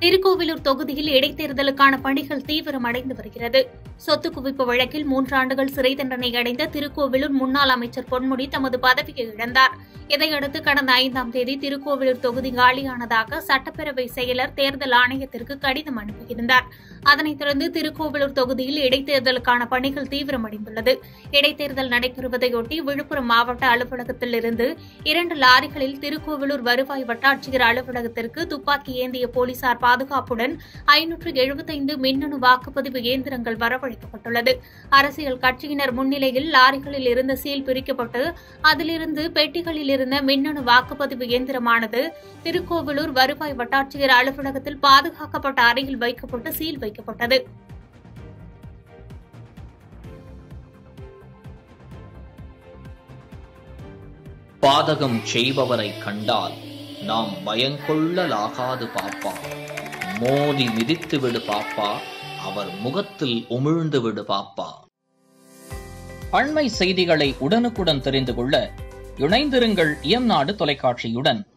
திருக்கோவிலூர் தொகுதியில் இடைத்தேர்தலுக்கான பணிகள் தீவிரமடைந்து வருகிறது சொத்து குவிப்பு வழக்கில் மூன்றாண்டுகள் சிறை தண்டனை அடைந்த திருக்கோவிலூர் முன்னாள் அமைச்சர் பொன்முடி தமது பதவியை இழந்தார் இதையடுத்து கடந்த ஐந்தாம் தேதி திருக்கோவிலூர் தொகுதி காலியானதாக சட்டப்பேரவை செயலர் தேர்தல் ஆணையத்திற்கு கடிதம் அனுப்பியிருந்தார் அதனைத் தொடர்ந்து திருக்கோவிலூர் தொகுதியில் இடைத்தேர்தலுக்கான பணிகள் தீவிரமடைந்துள்ளது இடைத்தேர்தல் நடைபெறுவதையொட்டி விழுப்புரம் மாவட்ட அலுவலகத்தில் இருந்து இரண்டு லாரிகளில் திருக்கோவிலூர் வருவாய் வட்டாட்சியர் அலுவலகத்திற்கு துப்பாக்கி ஏந்திய போலீசார் பாதுகாப்புடன் ஐநூற்று எழுபத்தைந்து மின்னணு வாக்குப்பதிவு இயந்திரங்கள் வரவழைக்கப்பட்டுள்ளது அரசியல் கட்சியினர் முன்னிலையில் லாரிகளில் இருந்த சீல் பிரிக்கப்பட்டு அதிலிருந்து பெட்டிகளில் இருந்த மின்னணு வாக்குப்பதிவு இயந்திரமானது திருக்கோவிலூர் வருவாய் வட்டாட்சியர் அலுவலகத்தில் பாதுகாக்கப்பட்ட அறையில் வைக்கப்பட்டு சீல் வைக்கப்பட்டது பாதகம் செய்பவரை கண்டால் நாம் பயங்கொள்ளலாகாது பாப்பா மோதி மிதித்து விடு பாப்பா அவர் முகத்தில் உமிழ்ந்து விடு பாப்பா அண்மை செய்திகளை உடனுக்குடன் தெரிந்து கொள்ள இணைந்திருங்கள் இயம்நாடு தொலைக்காட்சியுடன்